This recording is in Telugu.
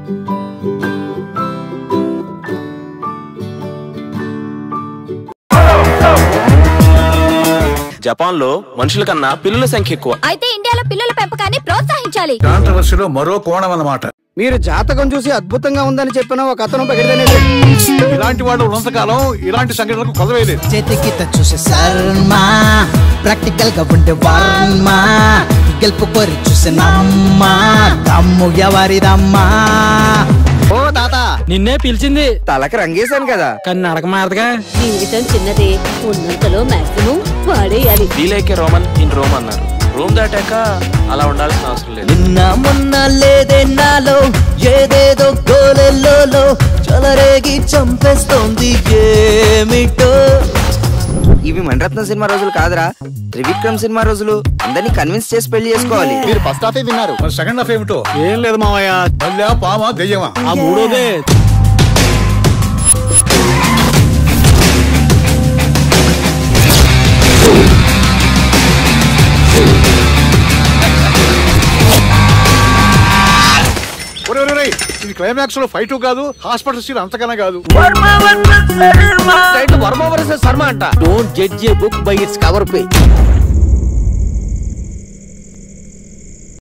జపాన్ లో మనుషుల కన్నా పిల్లుల సంఖ్య ఎక్కువ అయితే ఇండియాలో పిల్లల పెంపకాన్ని ప్రోత్సహించాలి కాంట్రవర్సీలో మరో కోణం అన్నమాట మీరు జాతకం చూసి అద్భుతంగా ఉందని చెప్పిన ఒక అతను పగిడిదనే ఇలాంటి వాళ్ళు ఉన్నంతకాలం ఇలాంటి సంఘటనలకు కొదవేలేదు చేతికిత చూసే శర్మా ప్రాక్టికల్ గా ఉండే వర్మ గెలుపు కోరి చూసే నమ్మా దమ్ము ఎవరిదమ్మా ఓ తాత నిన్నే పిలిచింది తలకి రంగేశాను కదా కానీ నడక మారదుగా జీవితం చిన్నదే ఉన్నంతలో మాక్సిమం వాడేయాలి వీలైకే రోమన్ ఇన్ రోమ్ అన్నారు రోమ్ దాటాక అలా ఉండాల్సిన అవసరం లేదు నిన్న మొన్న లేదే నాలో ఏదేదో గోలెల్లో చలరేగి చంపేస్తోంది ఏమిటో ఇవి మణరత్న సినిమా రోజులు కాదురా త్రివిక్రమ్ సినిమా రోజులు అందరినీ కన్విన్స్ చేసి పెళ్లి చేసుకోవాలి మీరు ఫస్ట్ హాఫ్ విన్నారు మరి సెకండ్ హాఫ్ ఏమిటో ఏం లేదు మావయ్య మళ్ళా పామా దెయ్యమా ఆ మూడోదే ఒరే, ఒరే, ఒరే, ఇది క్లైమాక్స్ లో ఫైట్ కాదు హాస్పిటల్ సీన్ అంతకన్నా కాదు వర్మ వర్సెస్ శర్మ అంట don't judge a book by its cover pay